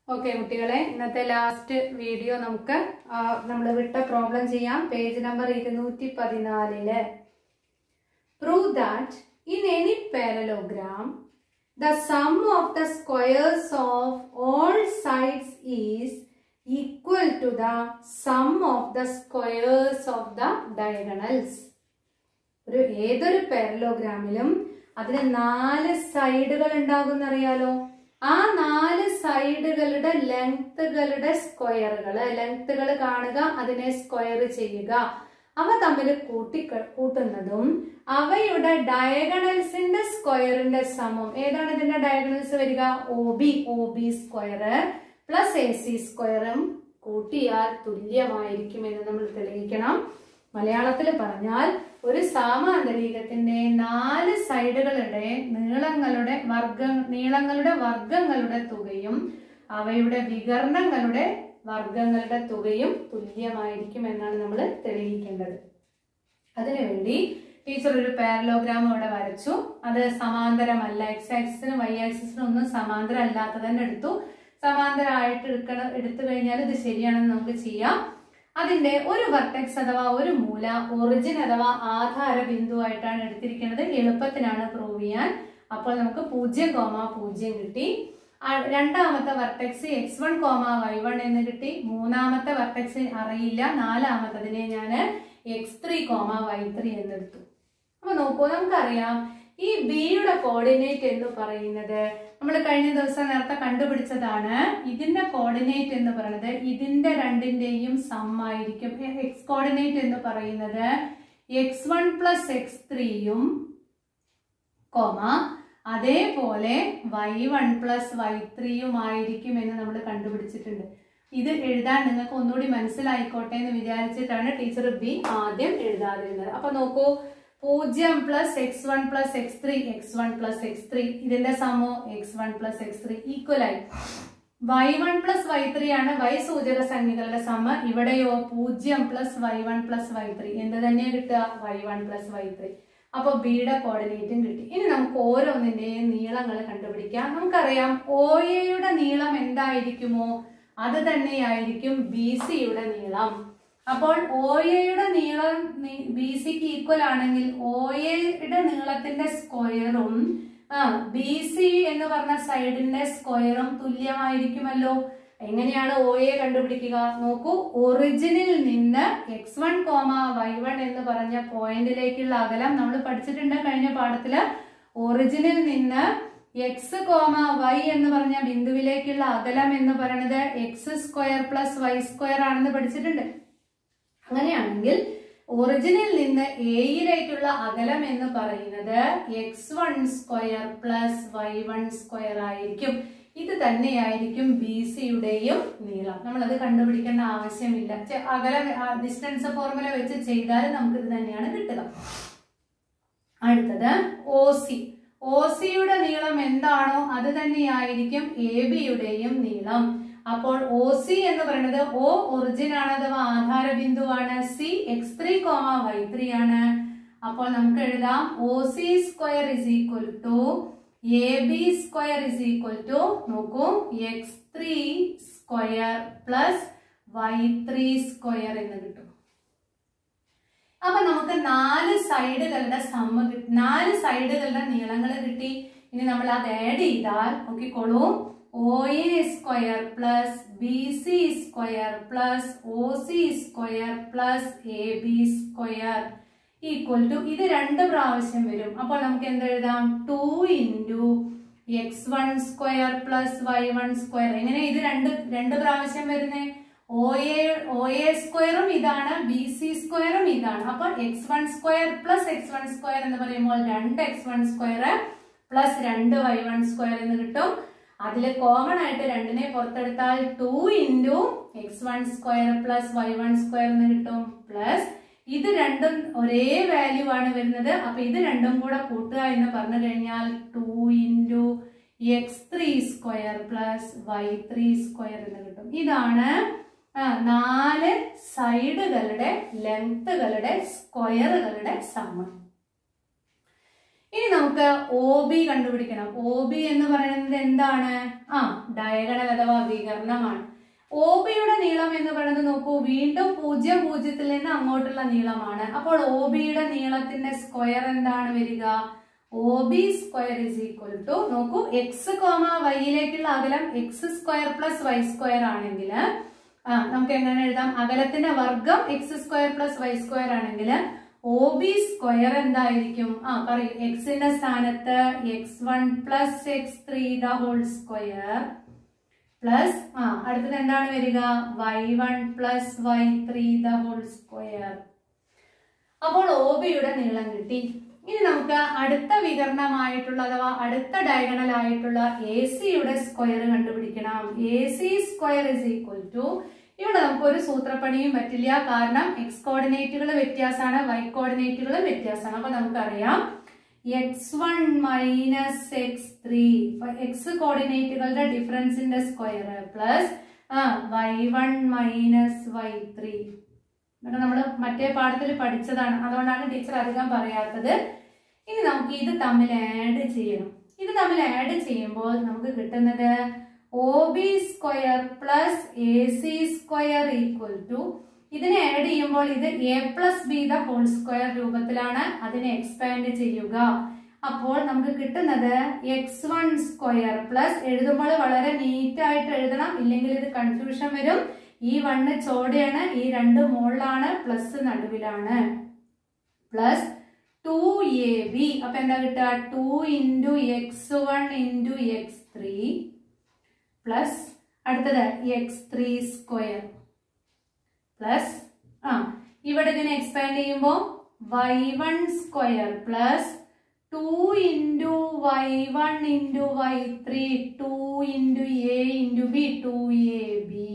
okay കുട്ടികളെ ഇന്നത്തെ last video നമുക്ക് നമ്മൾ വിട്ട പ്രോബ്ലം ചെയ്യാം പേജ് നമ്പർ ഇരുന്നൂറ്റി പതിനാലില് prove that in any parallelogram the sum of the squares of all sides is equal to the sum of the squares of the diagonals ഒരു ഏതൊരു പാരലോഗ്രാമിലും അതിന് നാല് സൈഡുകൾ ഉണ്ടാകും അറിയാലോ ആ നാല് സൈഡുകളുടെ ലെങ്ത്തുകളുടെ സ്ക്വയറുകൾ ലെങ്ത്തുകൾ കാണുക അതിനെ സ്ക്വയർ ചെയ്യുക അവ തമ്മിൽ കൂട്ടി കൂട്ടുന്നതും അവയുടെ ഡയഗണൽസിന്റെ സ്ക്വയറിന്റെ സമം ഏതാണ് ഇതിന്റെ ഡയഗണൽസ് വരിക O B O B square plus A C സ്ക്വയറും കൂട്ടിയാൽ തുല്യമായിരിക്കും എന്ന് നമ്മൾ തെളിയിക്കണം മലയാളത്തിൽ പറഞ്ഞാൽ ഒരു സാമാന്തരീകത്തിന്റെ നാല് സൈഡുകളുടെ നീളങ്ങളുടെ വർഗ നീളങ്ങളുടെ വർഗങ്ങളുടെ തുകയും അവയുടെ വികരണങ്ങളുടെ വർഗങ്ങളുടെ തുകയും തുല്യമായിരിക്കും എന്നാണ് നമ്മൾ തെളിയിക്കേണ്ടത് അതിനുവേണ്ടി ടീച്ചർ ഒരു പാരലോഗ്രാം ഇവിടെ വരച്ചു അത് സമാന്തരമല്ല എക്സ് ആക്സിസിനും വൈ ആക്സിസിനും ഒന്നും സമാന്തരം അല്ലാത്തത് തന്നെ എടുത്തു സമാന്തരമായിട്ട് എടുക്കണം എടുത്തു കഴിഞ്ഞാൽ ഇത് ശരിയാണെന്ന് നമുക്ക് ചെയ്യാം അതിന്റെ ഒരു വർട്ടെക്സ് അഥവാ ഒരു മൂല ഒറിജിൻ അഥവാ ആധാര ബിന്ദുവായിട്ടാണ് എടുത്തിരിക്കുന്നത് എളുപ്പത്തിനാണ് പ്രൂവ് ചെയ്യാൻ അപ്പോൾ നമുക്ക് പൂജ്യം കോമ പൂജ്യം കിട്ടി രണ്ടാമത്തെ vertex x one comma y one എന്ന് കിട്ടി മൂന്നാമത്തെ വർട്ടെക്സ് അറിയില്ല നാലാമത്തതിനെ ഞാൻ x three comma y three എന്നെടുത്തു അപ്പൊ നോക്കൂ നമുക്കറിയാം ഈ ബിയുടെ കോർഡിനേറ്റ് എന്ന് പറയുന്നത് നമ്മൾ കഴിഞ്ഞ ദിവസം നേരത്തെ കണ്ടുപിടിച്ചതാണ് ഇതിന്റെ കോർഡിനേറ്റ് എന്ന് പറയുന്നത് ഇതിന്റെ രണ്ടിന്റെയും സം ആയിരിക്കും എക്സ് കോർഡിനേറ്റ് എന്ന് പറയുന്നത് എക്സ് വൺ പ്ലസ് എക്സ് ത്രീയും കോമ അതേപോലെ വൈ വൺ പ്ലസ് വൈ ത്രീയും ആയിരിക്കും എന്ന് നമ്മൾ കണ്ടുപിടിച്ചിട്ടുണ്ട് ഇത് എഴുതാൻ നിങ്ങൾക്ക് ഒന്നുകൂടി മനസ്സിലായിക്കോട്ടെ എന്ന് വിചാരിച്ചിട്ടാണ് ടീച്ചർ ബി ആദ്യം എഴുതാതിരുന്നത് അപ്പൊ നോക്കൂ പൂജ്യം plus x one plus x three x one plus x three ഇതിന്റെ സമോ x one plus x three equal ആയി y one plus y three ആണ് വൈ സൂചക സംഖ്യകളുടെ സമ ഇവിടെയോ പൂജ്യം plus y one plus y three എന്ത് തന്നെയാ കിട്ടുക y one plus y three അപ്പൊ ബിയുടെ കോർഡിനേറ്റും കിട്ടി ഇനി നമുക്ക് ഓരോന്നിന്റെയും നീളങ്ങൾ കണ്ടുപിടിക്കാം നമുക്കറിയാം ഒ എയുടെ നീളം എന്തായിരിക്കുമോ അത് തന്നെയായിരിക്കും ബി സിയുടെ നീളം അപ്പോൾ ഒ എയുടെ നീളം ബി സിക്ക് ഈക്വൽ ആണെങ്കിൽ ഒ എയുടെ നീളത്തിന്റെ സ്ക്വയറും ആ ബി സി എന്ന് പറഞ്ഞ സൈഡിന്റെ സ്ക്വയറും തുല്യമായിരിക്കുമല്ലോ എങ്ങനെയാണ് ഒ എ കണ്ടുപിടിക്കുക നോക്കൂ ഒറിജിനിൽ നിന്ന് x one comma y one എന്ന് പറഞ്ഞ പോയിന്റിലേക്കുള്ള അകലം നമ്മൾ പഠിച്ചിട്ടുണ്ട് കഴിഞ്ഞ പാഠത്തില് ഒറിജിനിൽ നിന്ന് എക്സ് കോമ വൈ എന്ന് പറഞ്ഞ ബിന്ദുവിലേക്കുള്ള അകലം എന്ന് പറയുന്നത് x square plus y square ആണെന്ന് പഠിച്ചിട്ടുണ്ട് അങ്ങനെയാണെങ്കിൽ ഒറിജിനിൽ നിന്ന് എയിലേക്കുള്ള അകലം എന്ന് പറയുന്നത് x one square plus y one square ആയിരിക്കും ഇത് തന്നെയായിരിക്കും ബി സിയുടെയും നീളം നമ്മൾ അത് കണ്ടുപിടിക്കേണ്ട ആവശ്യമില്ല അകലം ഡിസ്റ്റൻസ് ഫോർമുല വെച്ച് ചെയ്താൽ നമുക്ക് ഇത് തന്നെയാണ് കിട്ടുക അടുത്തത് ഒ സി ഒ സിയുടെ നീളം എന്താണോ അത് തന്നെയായിരിക്കും എ ബിയുടെയും നീളം അപ്പോൾ ഒ സി എന്ന് പറയുന്നത് ഒ ഒറിജിൻ ആണ് അഥവാ ആധാര ബിന്ദുവാണ് C x three comma y three ആണ് അപ്പോൾ നമുക്ക് എഴുതാം O C square is equal to A B square is equal to നോക്കൂ x three square plus y three square എന്ന് കിട്ടും അപ്പൊ നമുക്ക് നാല് സൈഡുകളുടെ സമ്മ നാല് സൈഡുകളുടെ നീളങ്ങൾ കിട്ടി ഇനി നമ്മൾ അത് ആഡ് ചെയ്താൽ നോക്കിക്കോളൂ O A square plus B C square plus O C square plus A B square equal to ഇത് രണ്ട് പ്രാവശ്യം വരും അപ്പോൾ നമുക്ക് എന്ത് എഴുതാം two into x one square plus y one square എങ്ങനെ ഇത് രണ്ട് രണ്ട് പ്രാവശ്യം വരുന്നേ ഒ എ ഒ എ സ്ക്വയറും ഇതാണ് ബി സി സ്ക്വയറും ഇതാണ് അപ്പൊ x one square plus x one square എന്ന് പറയുമ്പോൾ രണ്ട് എക്സ് വൺ സ്ക്വയർ പ്ലസ് രണ്ട് വൈ വൺ സ്ക്വയർ എന്ന് കിട്ടും അതിൽ കോമൺ ആയിട്ട് രണ്ടിനെ പുറത്തെടുത്താൽ two into x one square plus y one square എന്ന് കിട്ടും പ്ലസ് ഇത് രണ്ടും ഒരേ വാല്യൂ ആണ് വരുന്നത് അപ്പൊ ഇത് രണ്ടും കൂടെ കൂട്ടുക എന്ന് പറഞ്ഞു കഴിഞ്ഞാൽ two into x three square plus y three square എന്ന് കിട്ടും ഇതാണ് നാല് സൈഡുകളുടെ ലെങ്ത്തുകളുടെ സ്ക്വയറുകളുടെ സമ്മ ഇനി നമുക്ക് ഒ ബി കണ്ടുപിടിക്കണം ഒ ബി എന്ന് പറയുന്നത് എന്താണ് ആ ഡയഗണൽ അഥവാ വികരണമാണ് ഒ ബിയുടെ നീളം എന്ന് പറയുന്നത് നോക്കൂ വീണ്ടും പൂജ്യം പൂജ്യത്തിൽ നിന്ന് അങ്ങോട്ടുള്ള നീളമാണ് അപ്പോൾ ഒ ബിയുടെ നീളത്തിന്റെ സ്ക്വയർ എന്താണ് വരിക O B square is equal to നോക്കൂ എക്സ് കോമ വൈയിലേക്കുള്ള അകലം x square plus y square ആണെങ്കിൽ ആ നമുക്ക് എങ്ങനെ എഴുതാം അകലത്തിന്റെ വർഗം x square plus y square ആണെങ്കിൽ ഒ ബി സ്ക്വയർ എന്തായിരിക്കും ആ പറയൂ എക്സിന്റെ സ്ഥാനത്ത് x one plus x three the whole square plus ആ അടുത്തത് എന്താണ് വരിക y one plus y three the whole square അപ്പോൾ ഒ ബിയുടെ നീളം കിട്ടി ഇനി നമുക്ക് അടുത്ത വികരണമായിട്ടുള്ള അഥവാ അടുത്ത ഡയഗണൽ ആയിട്ടുള്ള എ സിയുടെ സ്ക്വയർ കണ്ടുപിടിക്കണം A C square is equal to ഇവിടെ നമുക്ക് ഒരു സൂത്രപ്പണിയും പറ്റില്ല കാരണം എക്സ് കോർഡിനേറ്റുകൾ വ്യത്യാസമാണ് വൈ കോർഡിനേറ്റുകൾ വ്യത്യാസമാണ് അപ്പൊ നമുക്കറിയാം x one minus x three x കോർഡിനേറ്റുകളുടെ ഡിഫറൻസിന്റെ സ്ക്വയർ പ്ലസ് ആ y one minus y three ഇതൊക്കെ നമ്മൾ മറ്റേ പാഠത്തിൽ പഠിച്ചതാണ് അതുകൊണ്ടാണ് ടീച്ചർ അധികം പറയാത്തത് ഇനി നമുക്ക് ഇത് തമ്മിൽ ആഡ് ചെയ്യണം ഇത് തമ്മിൽ ആഡ് ചെയ്യുമ്പോൾ നമുക്ക് കിട്ടുന്നത് O B square plus A C square equal to ഇതിനെ ആഡ് ചെയ്യുമ്പോൾ ഇത് A plus B the whole square രൂപത്തിലാണ് അതിനെ എക്സ്പാൻഡ് ചെയ്യുക അപ്പോൾ നമുക്ക് കിട്ടുന്നത് എക്സ് വൺ സ്ക്വയർ പ്ലസ് എഴുതുമ്പോൾ വളരെ നീറ്റ് ആയിട്ട് എഴുതണം ഇല്ലെങ്കിൽ ഇത് കൺഫ്യൂഷൻ വരും ഈ വണ്ണ് ചോടയാണ് ഈ രണ്ട് മുകളിലാണ് പ്ലസ് നടുവിലാണ് പ്ലസ് ടു എ ബി അപ്പൊ എന്താ കിട്ടുക two into x one into x three plus അടുത്തത് എക്സ് ത്രീ സ്ക്വയർ പ്ലസ് ആ ഇവിടെ ഇതിനെ എക്സ്പാൻഡ് ചെയ്യുമ്പോൾ y one square plus two into y one into y three two into A into B two A B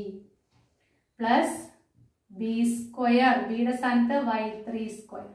plus B square ബിയുടെ സ്ഥാനത്ത് Y three square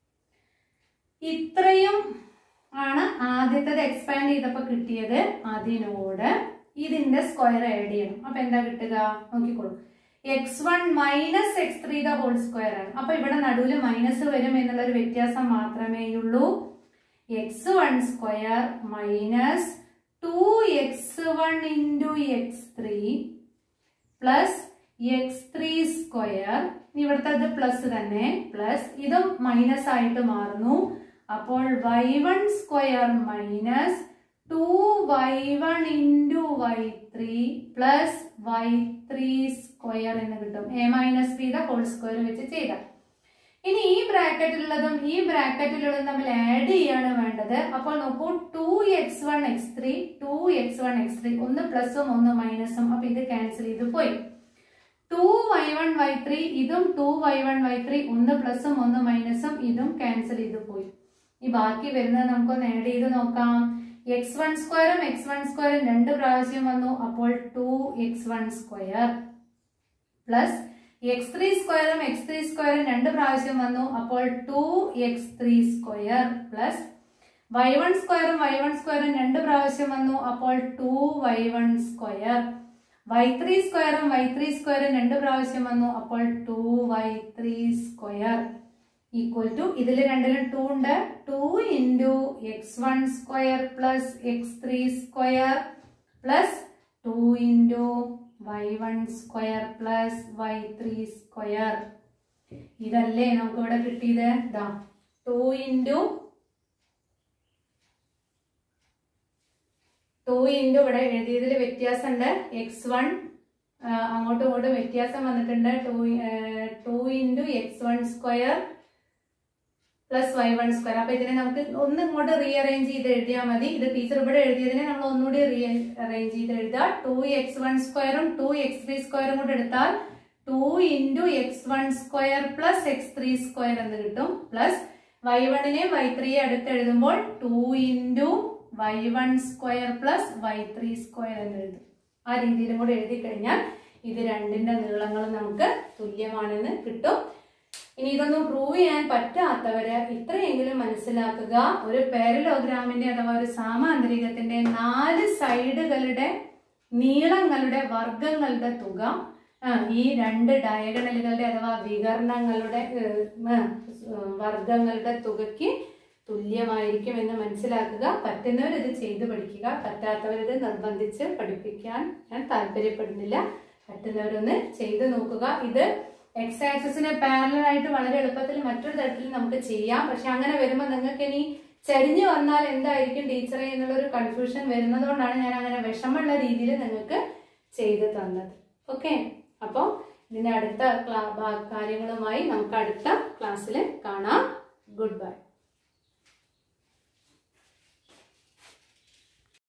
ഇത്രയും ആണ് ആദ്യത്തത് എക്സ്പാൻഡ് ചെയ്തപ്പോൾ കിട്ടിയത് അതിനോട് ഇതിന്റെ സ്ക്വയർ ആഡ് ചെയ്യണം അപ്പൊ എന്താ കിട്ടുക നോക്കിക്കോളൂ x one minus x three the whole square ആണ് അപ്പൊ ഇവിടെ നടുവിൽ മൈനസ് വരും എന്നുള്ള ഒരു വ്യത്യാസം മാത്രമേ ഉള്ളൂ x one square minus two x one into x three plus x three square ഇവിടുത്തെ പ്ലസ് തന്നെ പ്ലസ് ഇതും മൈനസ് ആയിട്ട് മാറുന്നു അപ്പോൾ y one square minus two y one into y three plus y three square എന്ന് കിട്ടും a minus b the whole square വെച്ച് ചെയ്താൽ ഇനി ഈ ബ്രാക്കറ്റിലുള്ളതും ഈ ബ്രാക്കറ്റിലുള്ളതും തമ്മിൽ ആഡ് ചെയ്യാണ് വേണ്ടത് അപ്പോൾ നോക്കൂ two x one x three two x one x three ഒന്ന് പ്ലസും ഒന്ന് മൈനസും അപ്പൊ ഇത് ക്യാൻസൽ ചെയ്ത് പോയി two y one y three ഇതും two y one y three ഒന്ന് പ്ലസും ഒന്ന് മൈനസും ഇതും ക്യാൻസൽ ചെയ്ത് പോയി ഈ ബാക്കി വരുന്നത് നമുക്കൊന്ന് ആഡ് ചെയ്ത് നോക്കാം എക്സ് വൺ സ്ക്വയറും എക്സ് വൺ സ്ക്വയറും രണ്ട് പ്രാവശ്യം വന്നു അപ്പോൾ two x one square plus x three സ്ക്വയറും എക്സ് ത്രീ സ്ക്വയറും രണ്ട് പ്രാവശ്യം വന്നു അപ്പോൾ two x three square plus y one സ്ക്വയറും വൈ വൺ സ്ക്വയറും രണ്ട് പ്രാവശ്യം വന്നു അപ്പോൾ two y one square y three സ്ക്വയറും വൈ ത്രീ സ്ക്വയറും രണ്ട് പ്രാവശ്യം വന്നു അപ്പോൾ two y three square equal to ഇതിൽ രണ്ടിലും ടു ഉണ്ട് two into x one square plus x three square plus two into y one square plus y three square ഇതല്ലേ നമുക്ക് ഇവിടെ കിട്ടിയത് ഇതാ ടു ഇൻറ്റു ടു ഇൻറ്റു ഇവിടെ എഴുതിയതിൽ വ്യത്യാസമുണ്ട് എക്സ് വൺ അങ്ങോട്ടും ഇങ്ങോട്ടും വ്യത്യാസം വന്നിട്ടുണ്ട് two two into x one square plus y one square അപ്പൊ ഇതിനെ നമുക്ക് ഒന്ന് ഇങ്ങോട്ട് റീഅറേഞ്ച് ചെയ്ത് എഴുതിയാൽ മതി ഇത് ടീച്ചർ ഇവിടെ എഴുതിയതിനെ നമ്മൾ ഒന്നുകൂടി റീ അറേഞ്ച് ചെയ്ത് എഴുതുക ടു എക്സ് വൺ സ്ക്വയറും ടു എക്സ് ത്രീ സ്ക്വയറും കൂടെ എടുത്താൽ two into x one square plus x three square എന്ന് കിട്ടും പ്ലസ് വൈ വണ്ണിനെ വൈ ത്രീ അടുത്ത് എഴുതുമ്പോൾ two into y one square plus y three square എന്ന് എഴുതും ആ രീതിയിലും കൂടെ എഴുതി കഴിഞ്ഞാൽ ഇത് രണ്ടിന്റെ നീളങ്ങൾ നമുക്ക് തുല്യമാണെന്ന് കിട്ടും ഇനി ഇതൊന്നും പ്രൂവ് ചെയ്യാൻ പറ്റാത്തവര് ഇത്രയെങ്കിലും മനസ്സിലാക്കുക ഒരു പാരലോഗ്രാമിന്റെ അഥവാ ഒരു സാമാന്തരികത്തിന്റെ നാല് സൈഡുകളുടെ നീളങ്ങളുടെ വർഗങ്ങളുടെ തുക ആ, ഈ രണ്ട് ഡയഗണലുകളുടെ അഥവാ വികരണങ്ങളുടെ ഏഹ്, ഏഹ്, വർഗങ്ങളുടെ തുകയ്ക്ക് തുല്യമായിരിക്കും എന്ന് മനസ്സിലാക്കുക പറ്റുന്നവർ ഇത് ചെയ്ത് പഠിക്കുക പറ്റാത്തവരിത് നിർബന്ധിച്ച് പഠിപ്പിക്കാൻ ഞാൻ താല്പര്യപ്പെടുന്നില്ല പറ്റുന്നവരൊന്ന് ചെയ്ത് നോക്കുക ഇത് എക്സ് ആക്സസിന് പാരലൽ ആയിട്ട് വളരെ എളുപ്പത്തിൽ മറ്റൊരു തരത്തിൽ നമുക്ക് ചെയ്യാം പക്ഷെ അങ്ങനെ വരുമ്പോൾ നിങ്ങൾക്ക് ഇനി ചരിഞ്ഞു വന്നാൽ എന്തായിരിക്കും ടീച്ചറെ എന്നുള്ള ഒരു കൺഫ്യൂഷൻ വരുന്നതുകൊണ്ടാണ് ഞാൻ അങ്ങനെ വിഷമമുള്ള രീതിയിൽ നിങ്ങൾക്ക് ചെയ്തു തന്നത് ഓക്കെ അപ്പോൾ ഇതിന്റെ അടുത്ത ക്ലാ- ഭാ- കാര്യങ്ങളുമായി നമുക്ക് അടുത്ത ക്ലാസ്സിൽ കാണാം ഗുഡ് ബൈ